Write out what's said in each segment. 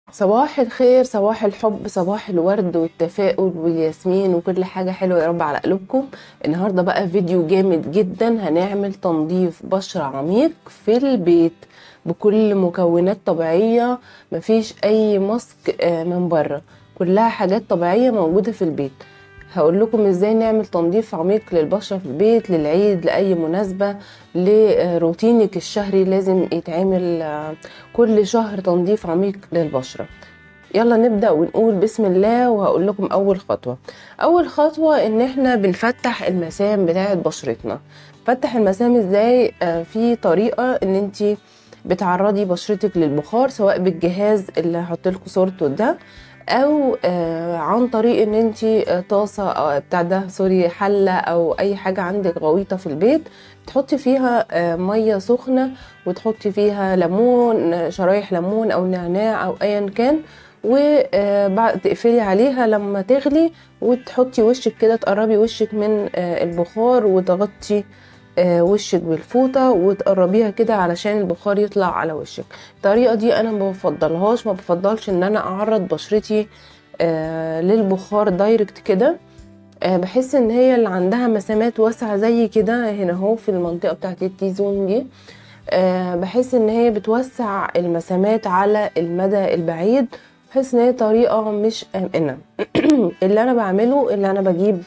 صباح الخير صباح الحب صباح الورد والتفاؤل والياسمين وكل حاجة حلوة يا رب على قلوبكم النهاردة بقى فيديو جامد جدا هنعمل تنظيف بشرة عميق في البيت بكل مكونات طبيعية مفيش اي ماسك آه، من بره كلها حاجات طبيعية موجودة في البيت هقول لكم ازاي نعمل تنظيف عميق للبشرة في البيت للعيد لأي مناسبة لروتينك الشهري لازم يتعمل آه، كل شهر تنظيف عميق للبشرة يلا نبدأ ونقول بسم الله وهقول لكم أول خطوة أول خطوة إن إحنا بنفتح المسام بتاعة بشرتنا فتح المسام إزاي آه، في طريقة إن أنتي بتعرضي بشرتك للبخار سواء بالجهاز اللي هحط لكم صورته ده او آه عن طريق ان انت طاسه او بتاع ده سوري حله او اي حاجه عندك غويطه في البيت تحطي فيها آه ميه سخنه وتحطي فيها ليمون شرايح ليمون او نعناع او ايا كان وبعد تقفلي عليها لما تغلي وتحطي وشك كده تقربي وشك من آه البخار وتغطي آه، وشك بالفوطة وتقربيها كده علشان البخار يطلع على وشك الطريقة دي انا ما بفضلهاش ما بفضلش ان انا اعرض بشرتي آه، للبخار دايركت كده آه، بحس ان هي اللي عندها مسامات واسعة زي كده هنا اهو في المنطقة بتاعت التي زون دي بحس ان هي بتوسع المسامات على المدى البعيد بحس ان هي طريقة مش امنة اللي انا بعمله اللي انا بجيب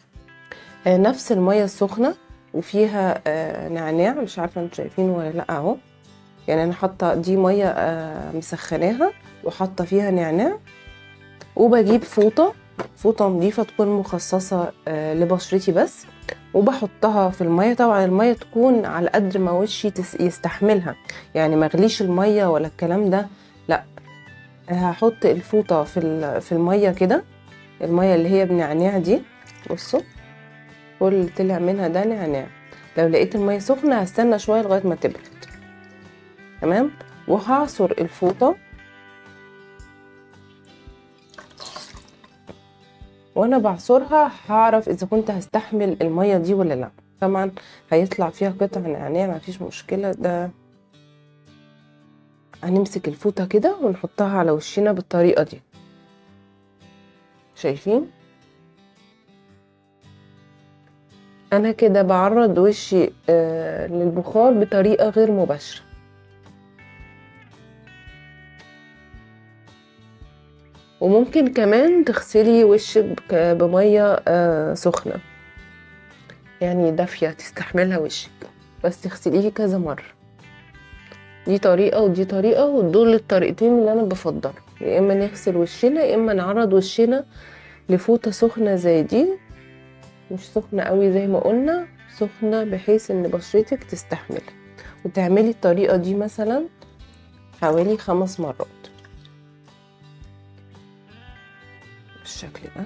نفس المية السخنة وفيها آه نعناع مش عارفه انتوا شايفينه ولا لا اهو يعني انا حاطه دي ميه آه مسخناها وحاطه فيها نعناع وبجيب فوطه فوطه نظيفه تكون مخصصه آه لبشرتي بس وبحطها في الميه طبعا الميه تكون على قد ما وشي يستحملها يعني ما اغليش الميه ولا الكلام ده لا هحط الفوطه في في الميه كده الميه اللي هي بنعناع دي بصوا كل اللي طلع منها ده نعناع لو لقيت المية سخنة هستنى شوية لغاية ما تبرد تمام وهعصر الفوطة وانا بعصرها هعرف اذا كنت هستحمل المية دي ولا لا طبعا هيطلع فيها قطع نعناع مفيش مشكلة ده هنمسك الفوطة كده ونحطها على وشنا بالطريقة دي شايفين انا كده بعرض وشي آه للبخار بطريقه غير مباشره وممكن كمان تغسلي وشك بميه آه سخنه يعني دافيه تستحملها وشك بس تغسليه كذا مره دي طريقه ودي طريقه ودول الطريقتين اللي انا بفضلهم يا اما نغسل وشنا يا اما نعرض وشنا لفوطه سخنه زي دي مش سخنة قوي زي ما قلنا سخنة بحيث ان بشرتك تستحمل وتعملي الطريقة دي مثلا حوالي خمس مرات بالشكل ده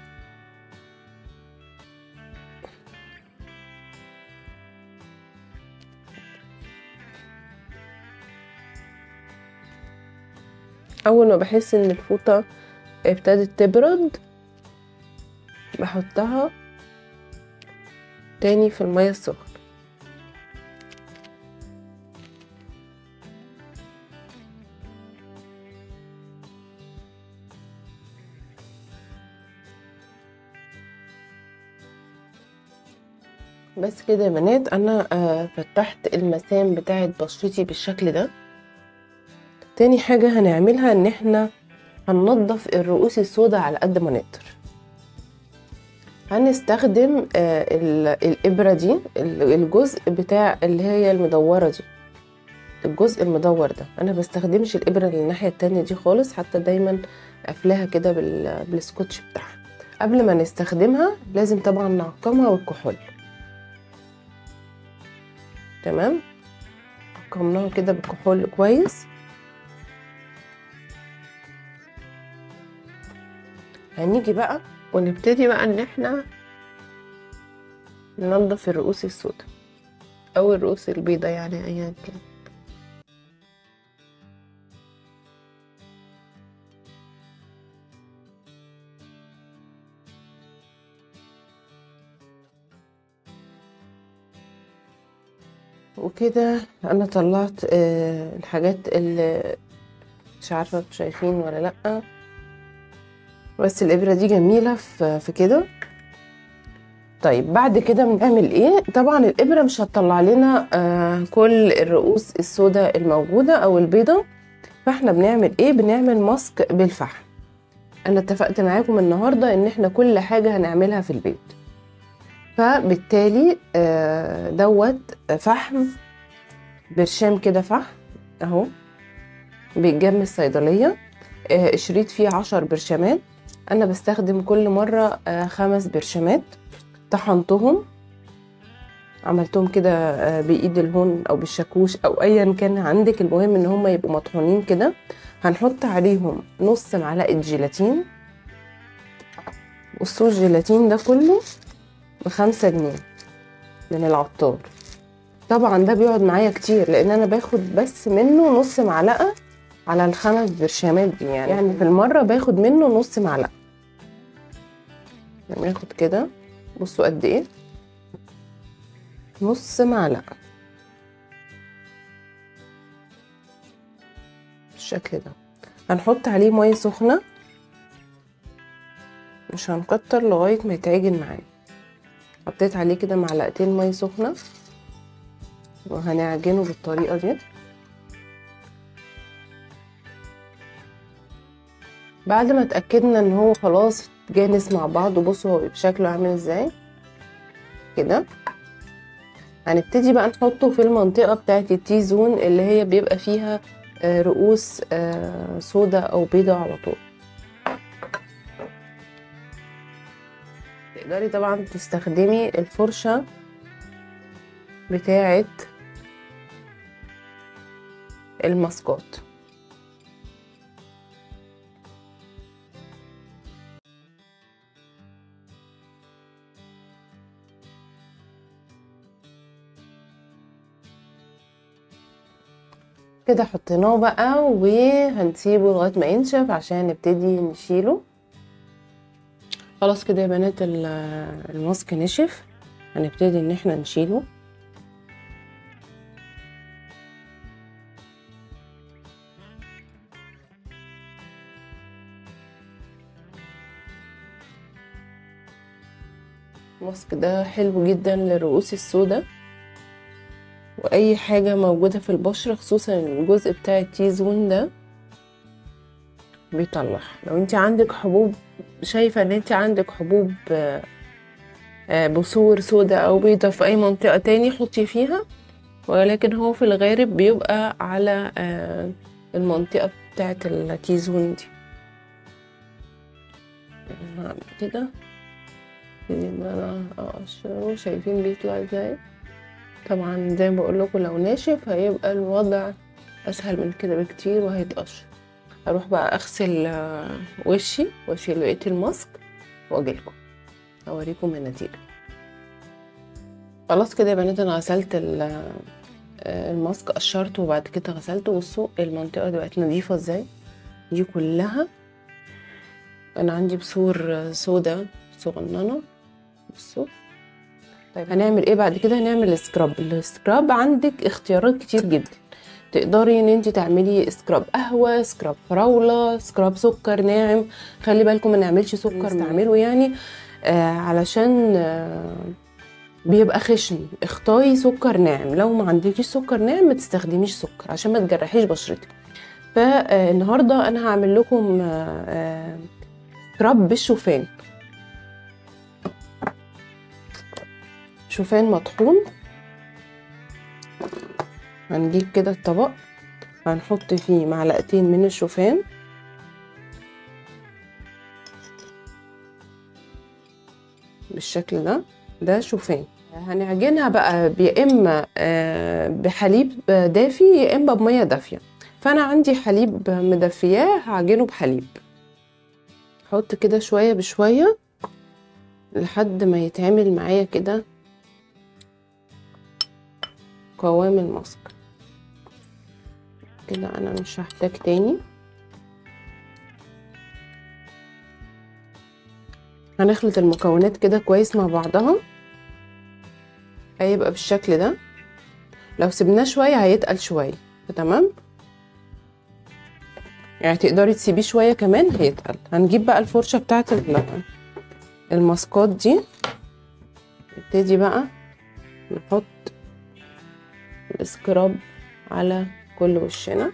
اول ما بحس ان الفوطة ابتدت تبرد بحطها تاني في المية السخنة بس كده يا بنات انا آه فتحت المسام بتاعت بشرتي بالشكل ده تاني حاجة هنعملها ان احنا هننضف الرؤوس السوداء على قد ما نقدر هنستخدم الإبرة دي الجزء بتاع اللي هي المدورة دي الجزء المدور ده أنا بستخدمش الإبرة اللي الناحية التانية دي خالص حتى دايما قافلاها كده بالسكوتش بتاعها قبل ما نستخدمها لازم طبعا نعقمها بالكحول تمام عقمناها كده بالكحول كويس هنيجي بقى ونبتدي بقى ان احنا ننضف الرؤوس السوداء او الرؤوس البيضاء يعني ايا كان وكده انا طلعت آه، الحاجات اللي مش عارفه انتوا شايفين ولا لا بس الابره دي جميله في في كده طيب بعد كده بنعمل ايه طبعا الابره مش هتطلع لنا آه كل الرؤوس السوداء الموجوده او البيضه فاحنا بنعمل ايه بنعمل ماسك بالفحم انا اتفقت معاكم النهارده ان احنا كل حاجه هنعملها في البيت فبالتالي آه دوت فحم برشام كده فحم اهو بيتجاب من الصيدليه آه شريط فيه عشر برشامات انا بستخدم كل مره آه خمس برشامات طحنتهم عملتهم كده بايد الهون او بالشاكوش او ايا كان عندك المهم ان هم يبقوا مطحونين كده هنحط عليهم نص معلقه جيلاتين بصوا الجيلاتين ده كله بخمسة جنيه من العطار طبعا ده بيقعد معايا كتير لان انا باخد بس منه نص معلقه على الخمس برشامات دي يعني يعني في المره باخد منه نص معلقه يعني ناخد كده بصوا قد ايه نص معلقه بالشكل ده هنحط عليه ميه سخنه مش هنكتر لغايه ما يتعجن معانا حطيت عليه كده معلقتين ميه سخنه وهنعجنه بالطريقه دي بعد ما اتاكدنا ان هو خلاص جانس مع بعض وبصوا هو شكله عامل ازاي كده هنبتدي بقى نحطه في المنطقة بتاعت التي زون اللي هي بيبقى فيها رؤوس سودا او بيضة على طول تقدري طبعا تستخدمي الفرشة بتاعت الماسكات كده حطيناه بقى وهنسيبه لغايه ما ينشف عشان نبتدي نشيله خلاص كده يا بنات الماسك نشف هنبتدي ان احنا نشيله الماسك ده حلو جدا للرؤوس السوداء واي حاجه موجوده في البشره خصوصا الجزء بتاع التي زون ده بيطلع لو انت عندك حبوب شايفه ان انت عندك حبوب بثور سوداء او بيضة في اي منطقه تاني حطي فيها ولكن هو في الغالب بيبقى على المنطقه بتاعه التي زون دي هعمل كده ان انا اقشره شايفين بيطلع ازاي طبعا زي ما بقول لكم لو ناشف هيبقى الوضع اسهل من كده بكتير وهيتقشر اروح بقى اغسل وشي واشيل بقيه الماسك واجيلكم اوريكم النتيجه خلاص كده يا بنات انا غسلت الماسك قشرته وبعد كده غسلته بصوا المنطقه دي بقت نظيفه ازاي دي كلها انا عندي بثور سودا صغننه بصوا طيب هنعمل ايه بعد كده هنعمل سكراب السكراب عندك اختيارات كتير جدا تقدري ان انت تعملي سكراب قهوه سكراب فراوله سكراب سكر ناعم خلي بالكم ما نعملش سكر نستعمله يعني آه علشان آه بيبقى خشن اختاري سكر ناعم لو ما عندكيش سكر ناعم ما تستخدميش سكر عشان ما تجرحيش بشرتك فالنهارده انا هعمل لكم آه سكراب بالشوفان شوفان مطحون هنجيب كده الطبق هنحط فيه معلقتين من الشوفان بالشكل ده ده شوفان هنعجنها بقى يا اما بحليب دافي يا اما بميه دافيه فانا عندي حليب مدفياه هعجنه بحليب احط كده شويه بشويه لحد ما يتعمل معايا كده قوام الماسك كده انا مش هحتاج تاني هنخلط المكونات كده كويس مع بعضها هيبقى بالشكل ده لو سيبناه شويه هيتقل شويه تمام يعني تقدري تسيبيه شويه كمان هيتقل هنجيب بقى الفرشه بتاعت الماسكات دي نبتدي بقى نحط السكراب على كل وشنا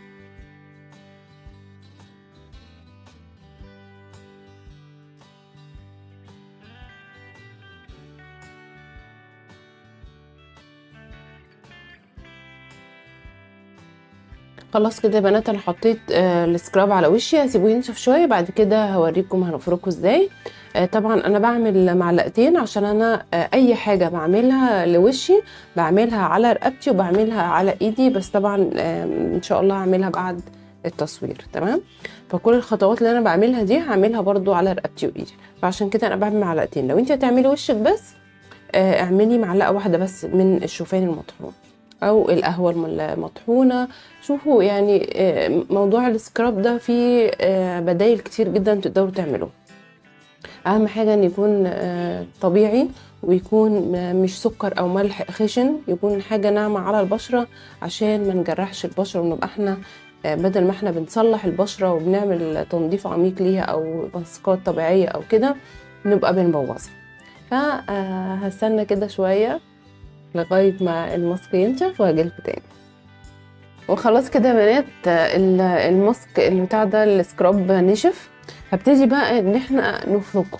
خلاص كده يا بنات انا حطيت آه السكراب على وشي هسيبه ينشف شويه بعد كده هوريكم هنفركه ازاي آه طبعا انا بعمل معلقتين عشان انا آه اي حاجه بعملها لوشي بعملها على رقبتي وبعملها على ايدي بس طبعا آه ان شاء الله هعملها بعد التصوير تمام فكل الخطوات اللي انا بعملها دي هعملها برضو على رقبتي وايدي فعشان كده انا بعمل معلقتين لو انت هتعملي وشك بس آه اعملي معلقه واحده بس من الشوفان المطحون او القهوه المطحونه شوفوا يعني موضوع السكراب ده فيه بدايل كتير جدا تقدروا تعملوه اهم حاجه ان يكون طبيعي ويكون مش سكر او ملح خشن يكون حاجه ناعمه على البشره عشان ما نجرحش البشره ونبقى احنا بدل ما احنا بنصلح البشره وبنعمل تنظيف عميق ليها او ماسكات طبيعيه او كده نبقى بنبوظها فهستنى كده شويه لغايه ما الماسك ينشف وهجيلكوا تاني وخلاص كده يا بنات الماسك اللي بتاع ده السكراب نشف هبتدي بقى ان احنا نفركه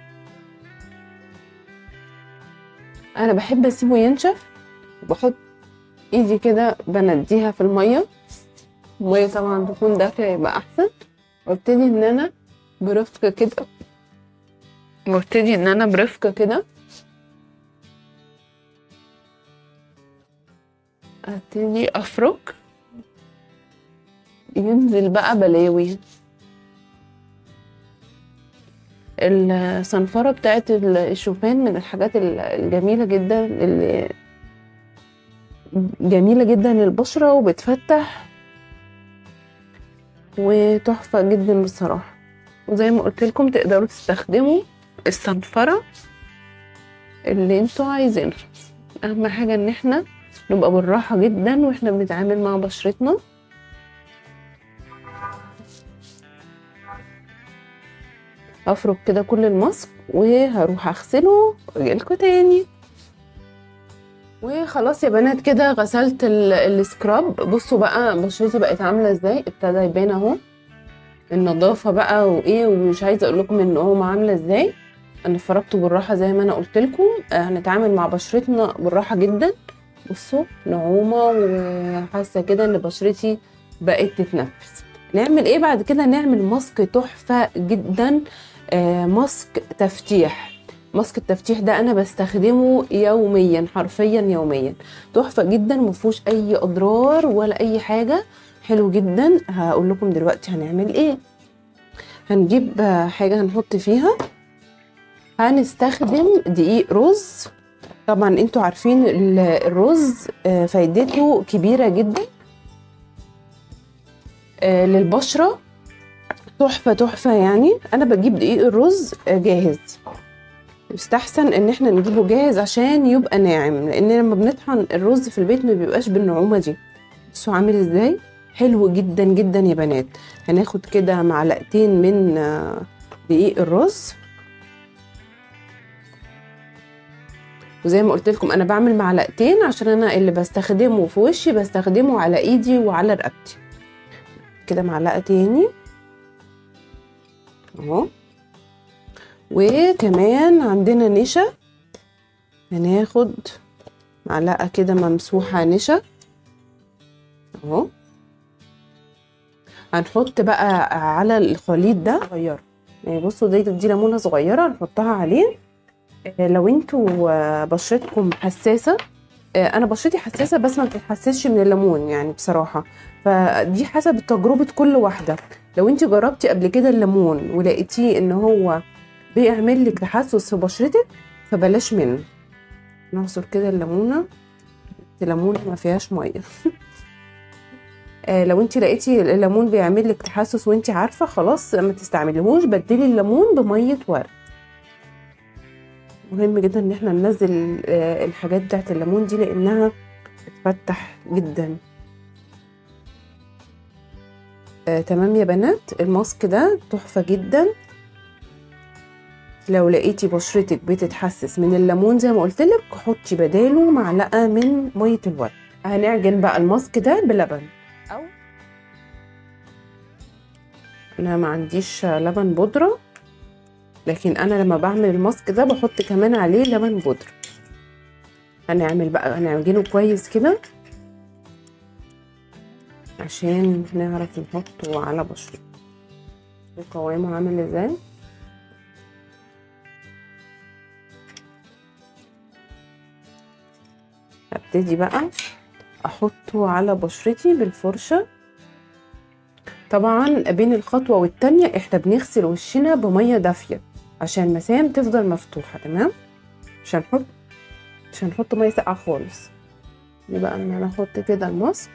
انا بحب اسيبه ينشف وبحط ايدي كده بنديها في الميه الميه طبعا تكون دافيه يبقى احسن وابتدي ان انا برفق كده وابتدي ان انا برفق كده ابتدي افرك ينزل بقى بلاوي الصنفرة بتاعت الشوفان من الحاجات الجميلة جدا اللي جميلة جدا للبشرة وبتفتح وتحفة جدا بصراحة وزي ما قلت لكم تقدروا تستخدموا الصنفرة اللي انتوا عايزينها اهم حاجة ان احنا نبقى بالراحة جدا واحنا بنتعامل مع بشرتنا افرك كده كل الماسك وهروح اغسله واجيلكوا تاني وخلاص يا بنات كده غسلت السكراب بصوا بقى بشرتي بقت عامله ازاي ابتدى يبان اهو النظافه بقى وايه ومش عايزه اقول لكم ان هو عامله ازاي انا فركته بالراحه زي ما انا قلت لكم هنتعامل مع بشرتنا بالراحه جدا بصوا نعومه وحاسه كده ان بشرتي بقت تتنفس نعمل ايه بعد كده نعمل ماسك تحفه جدا آه ماسك تفتيح ماسك التفتيح ده انا بستخدمه يوميا حرفيا يوميا تحفه جدا مفهوش اي اضرار ولا اي حاجه حلو جدا هقول لكم دلوقتي هنعمل ايه هنجيب حاجه هنحط فيها هنستخدم دقيق رز طبعا انتوا عارفين الرز فايدته كبيره جدا للبشره تحفه تحفه يعني انا بجيب دقيق الرز جاهز يستحسن ان احنا نجيبه جاهز عشان يبقى ناعم لان لما بنطحن الرز في البيت ما بيبقاش بالنعومه دي بصوا عامل ازاي حلو جدا جدا يا بنات هناخد كده معلقتين من دقيق الرز وزي ما قلت لكم انا بعمل معلقتين عشان انا اللي بستخدمه في وشي بستخدمه على ايدي وعلى رقبتي كده معلقه تاني اهو وكمان عندنا نشا هناخد معلقه كده ممسوحه نشا اهو هنحط بقى على الخليط ده صغيره يعني بصوا دي دي ليمونه صغيره نحطها عليه لو انتوا بشرتكم حساسه انا بشرتي حساسه بس ما بتتحسسش من الليمون يعني بصراحه فدي حسب تجربه كل واحده لو انت جربتي قبل كده الليمون ولقيتيه ان هو بيعمل لك تحسس في بشرتك فبلاش منه نعصر كده الليمونه الليمونه ما فيهاش ميه لو انت لقيتي الليمون بيعمل لك تحسس وانت عارفه خلاص ما تستعمليهوش بدلي الليمون بميه ورد مهم جدا ان احنا ننزل الحاجات بتاعت الليمون دي لانها بتفتح جدا آه تمام يا بنات الماسك ده تحفة جدا لو لقيتي بشرتك بتتحسس من الليمون زي ما قلت لك حطي بداله معلقة من مية الورد هنعجن بقى الماسك ده بلبن او انا ما عنديش لبن بودرة لكن انا لما بعمل الماسك ده بحط كمان عليه لبن بودرة هنعمل بقى هنعجنه كويس كده عشان نعرف نحطه على بشرة قوامه عامل ازاي هبتدي بقى احطه على بشرتي بالفرشة طبعا بين الخطوة والتانية احنا بنغسل وشنا بمية دافية عشان المسام تفضل مفتوحة تمام مش هنحط مش هنحط مية ساقعة خالص دي بقى ان انا احط كده الماسك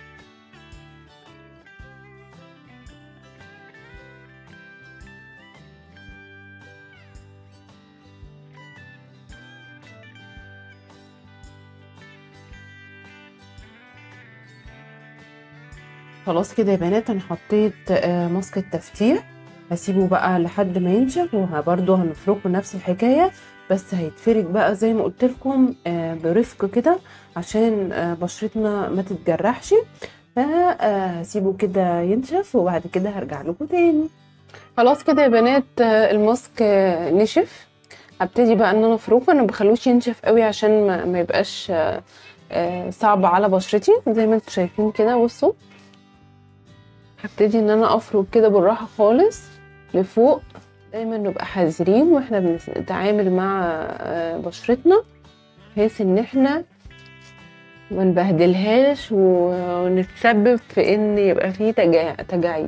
خلاص كده يا بنات انا حطيت ماسك التفتيح هسيبه بقى لحد ما ينشف وبرده هنفركه نفس الحكايه بس هيتفرك بقى زي ما قلت لكم برفق كده عشان بشرتنا ما تتجرحش فهسيبه كده ينشف وبعد كده هرجع لكم تاني خلاص كده يا بنات الماسك نشف هبتدي بقى ان انا افركه انا بخلوش ينشف قوي عشان ما يبقاش صعب على بشرتي زي ما انتم شايفين كده بصوا هبتدي ان انا افرك كده بالراحه خالص لفوق دايما نبقى حذرين واحنا بنتعامل مع بشرتنا بحيث ان احنا ما نبهدلهاش ونتسبب في ان يبقى فيه تجاعيد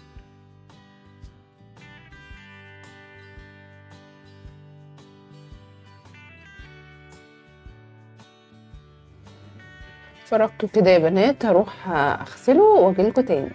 فركته كده يا بنات هروح اغسله واجيلكوا تاني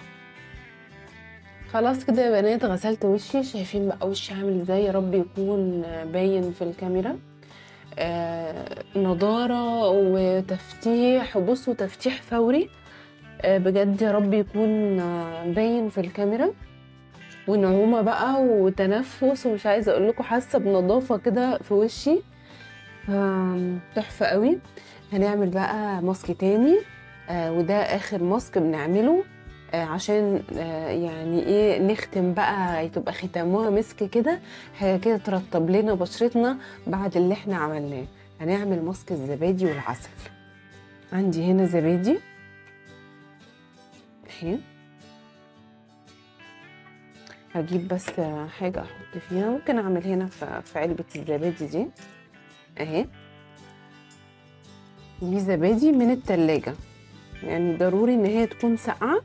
خلاص كده يا بنات غسلت وشي شايفين بقى وشي عامل ازاي يا رب يكون باين في الكاميرا آه نضارة وتفتيح وبصوا تفتيح فوري آه بجد يا رب يكون باين في الكاميرا ونعومة بقى وتنفس ومش عايزة اقول لكم حاسة بنظافة كده في وشي آه تحفة قوي هنعمل بقى ماسك تاني آه وده اخر ماسك بنعمله آه عشان آه يعني ايه نختم بقى تبقى ختامها مسك كده حاجه كده ترطب لنا بشرتنا بعد اللي احنا عملناه هنعمل ماسك الزبادي والعسل عندي هنا زبادي اهي هجيب بس حاجه احط فيها ممكن اعمل هنا في علبه الزبادي دي اهي دي زبادي من التلاجة يعني ضروري ان هي تكون ساقعه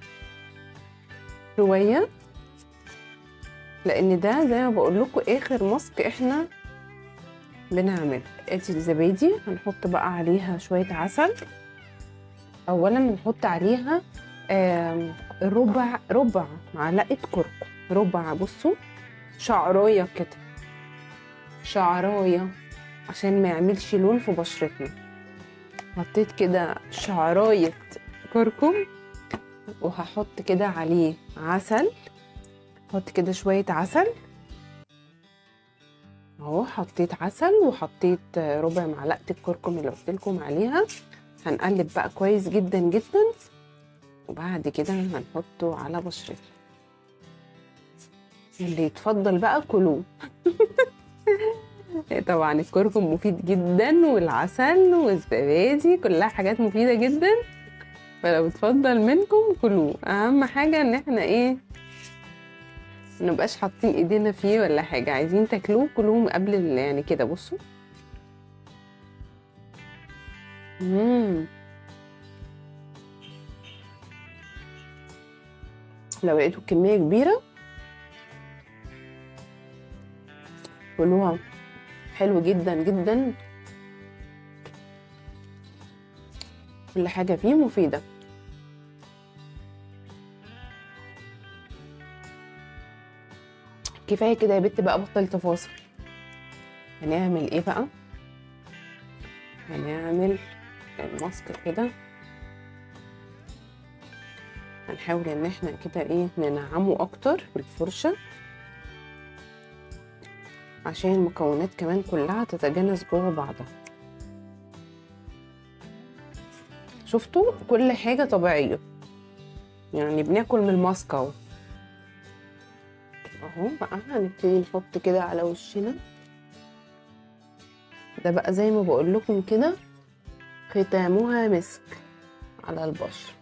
شويه لان ده زي ما بقول لكم اخر ماسك احنا بنعمل ادي الزبادي هنحط بقى عليها شويه عسل اولا نحط عليها ربع ربع معلقه كركم ربع بصوا شعرايه كده شعرايه عشان ما يعملش لون في بشرتنا حطيت كده شعرايه كركم وهحط كده عليه عسل احط كده شويه عسل اهو حطيت عسل وحطيت ربع معلقه الكركم اللي قلت لكم عليها هنقلب بقى كويس جدا جدا وبعد كده هنحطه على بشرتنا اللي يتفضل بقى كلوه طبعا الكركم مفيد جدا والعسل والزبادي كلها حاجات مفيده جدا فلو اتفضل منكم كلوه اهم حاجه ان احنا ايه منبقاش حاطين ايدينا فيه ولا حاجه عايزين تاكلوه كلوه قبل يعني كده بصوا مم. لو لقيتوا كميه كبيره كلوها حلو جدا جدا كل حاجة فيه مفيدة كفاية كده يا بت بقى بطل تفاصل هنعمل ايه بقى هنعمل الماسك كده هنحاول ان احنا كده ايه ننعمه اكتر بالفرشه عشان المكونات كمان كلها تتجانس جوه بعضها شفتوا كل حاجه طبيعيه يعني بناكل من الماسك اهو اهو بقى هنبتدي نحط كده على وشنا ده بقى زي ما بقول لكم كده ختامها مسك على البشره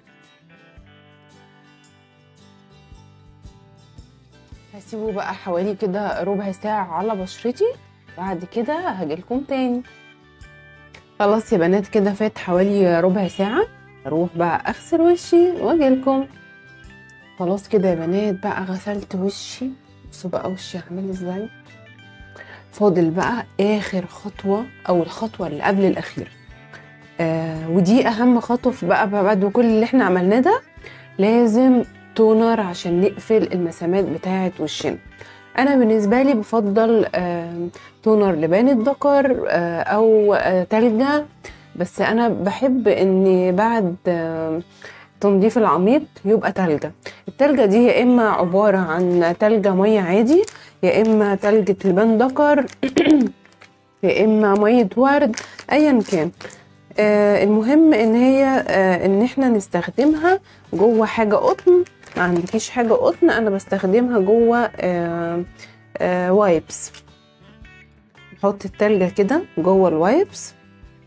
هسيبه بقى حوالي كده ربع ساعة على بشرتي بعد كده هجيلكم تاني خلاص يا بنات كده فات حوالي ربع ساعة اروح بقى اغسل وشي واجيلكم خلاص كده يا بنات بقى غسلت وشي بصوا بقى وشي عامل ازاي فاضل بقى اخر خطوة او الخطوة اللي قبل الاخيرة آه ودي اهم خطوة في بقى بعد كل اللي احنا عملناه ده لازم تونر عشان نقفل المسامات بتاعة وشنا انا بالنسبه لي بفضل آه تونر لبان الذكر آه او آه تلجة بس انا بحب ان بعد آه التنظيف العميق يبقى تلجة التلجة دي يا اما عبارة عن تلجة مية عادي يا اما تلجة لبان ذكر يا اما مية ورد ايا كان آه المهم ان هي آه ان احنا نستخدمها جوه حاجة قطن ما عندكيش حاجة قطن انا بستخدمها جوه آه آه وايبس نحط التلجة كده جوه الوايبس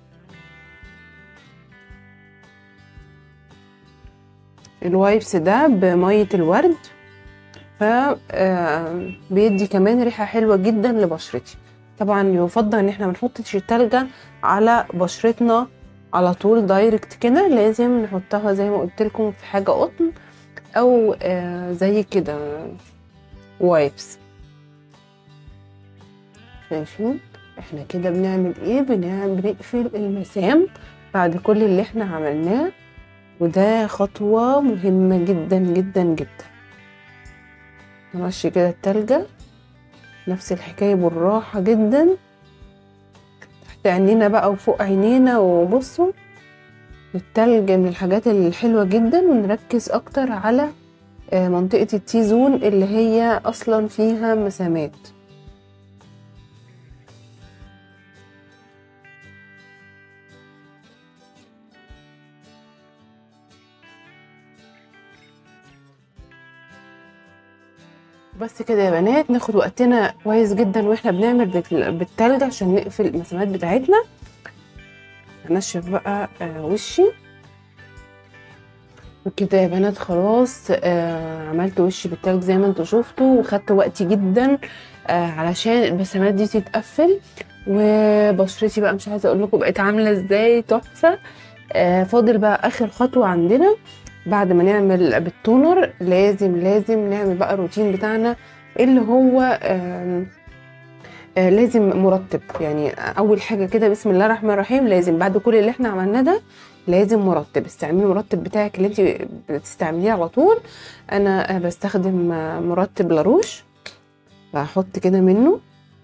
الوايبس ده بمية الورد ف بيدي كمان ريحة حلوة جدا لبشرتي طبعا يفضل ان احنا منحطش التلجة على بشرتنا على طول دايركت كده لازم نحطها زي ما قلت لكم في حاجة قطن او زي كده وايبس شايفين احنا كده بنعمل ايه بنعمل بنقفل المسام بعد كل اللي احنا عملناه وده خطوة مهمة جدا جدا جدا نمشي كده التلجة نفس الحكاية بالراحة جدا تحت عينينا بقى وفوق عينينا وبصوا التلج من الحاجات الحلوة جدا ونركز اكتر على منطقة التي زون اللي هي اصلا فيها مسامات بس كده يا بنات ناخد وقتنا كويس جدا واحنا بنعمل بالتلج عشان نقفل المسامات بتاعتنا هنشف بقى وشي وكده يا بنات خلاص آه عملت وشي بالتلج زي ما انتوا شفتوا وخدت وقتي جدا آه علشان المسامات دي تتقفل وبشرتي بقى مش عايزه اقول لكم بقت عامله ازاي تحفه آه فاضل بقى اخر خطوه عندنا بعد ما نعمل بالتونر لازم لازم نعمل بقى الروتين بتاعنا اللي هو آه آه لازم مرطب يعني اول حاجه كده بسم الله الرحمن الرحيم لازم بعد كل اللي احنا عملناه ده لازم مرطب استعملي المرطب بتاعك اللي انت بتستعمليه على طول انا بستخدم مرطب لاروش فهحط كده منه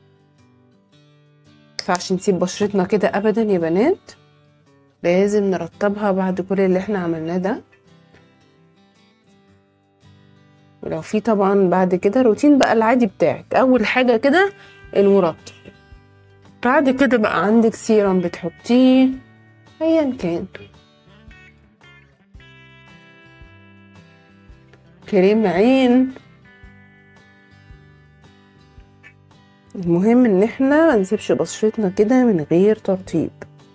مينفعش نسيب بشرتنا كده ابدا يا بنات لازم نرطبها بعد كل اللي احنا عملناه ده ولو في طبعا بعد كده روتين بقى العادي بتاعك اول حاجه كده المرطب بعد كده بقى عندك سيرم بتحطيه ايا كان كريم عين المهم ان احنا ما نسيبش بشرتنا كده من غير ترطيب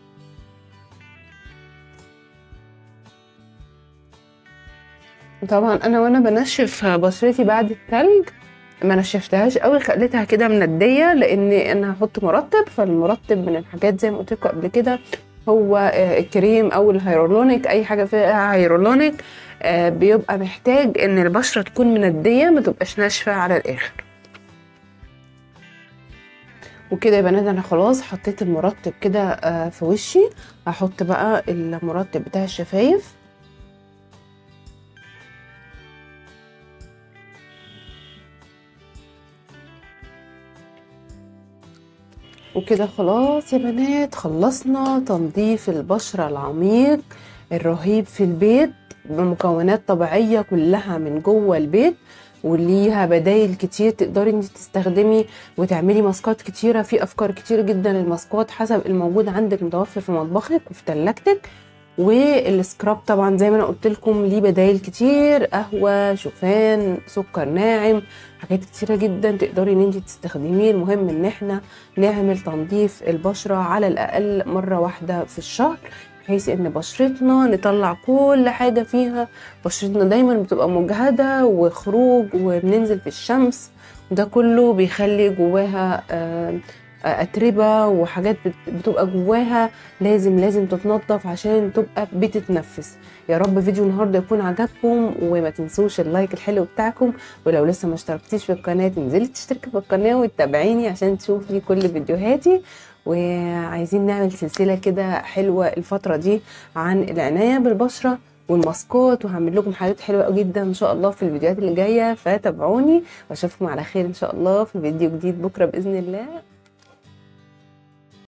طبعا انا وانا بنشف بشرتي بعد التلج ما نشفتهاش قوي خليتها كده منديه لان انا هحط مرطب فالمرطب من الحاجات زي ما قلت لكم قبل كده هو الكريم او الهيرولونيك اي حاجه فيها هيرولونيك بيبقى محتاج ان البشره تكون منديه ما تبقاش ناشفه على الاخر وكده يا بنات انا خلاص حطيت المرطب كده في وشي هحط بقى المرطب بتاع الشفايف وكده خلاص يا بنات خلصنا تنظيف البشرة العميق الرهيب في البيت بمكونات طبيعيه كلها من جوه البيت وليها بدايل كتير تقدري انت تستخدمي وتعملي ماسكات كتيره في افكار كتير جدا للماسكات حسب الموجود عندك متوفر في مطبخك وفي تلاجتك والسكراب طبعا زي ما انا قلت لكم ليه بدايل كتير قهوه شوفان سكر ناعم حاجات كتيره جدا تقدري ان انت تستخدميه المهم ان احنا نعمل تنظيف البشره على الاقل مره واحده في الشهر بحيث ان بشرتنا نطلع كل حاجه فيها بشرتنا دايما بتبقى مجهده وخروج وبننزل في الشمس ده كله بيخلي جواها آه اتربه وحاجات بتبقى جواها لازم لازم تتنضف عشان تبقى بتتنفس يا رب فيديو النهارده يكون عجبكم وما تنسوش اللايك الحلو بتاعكم ولو لسه ما اشتركتيش في القناه تنزلي تشتركي في القناه وتتابعيني عشان تشوفي كل فيديوهاتي وعايزين نعمل سلسله كده حلوه الفتره دي عن العنايه بالبشره والماسكات وهعمل لكم حاجات حلوه جدا ان شاء الله في الفيديوهات اللي جايه فتابعوني واشوفكم على خير ان شاء الله في فيديو جديد بكره باذن الله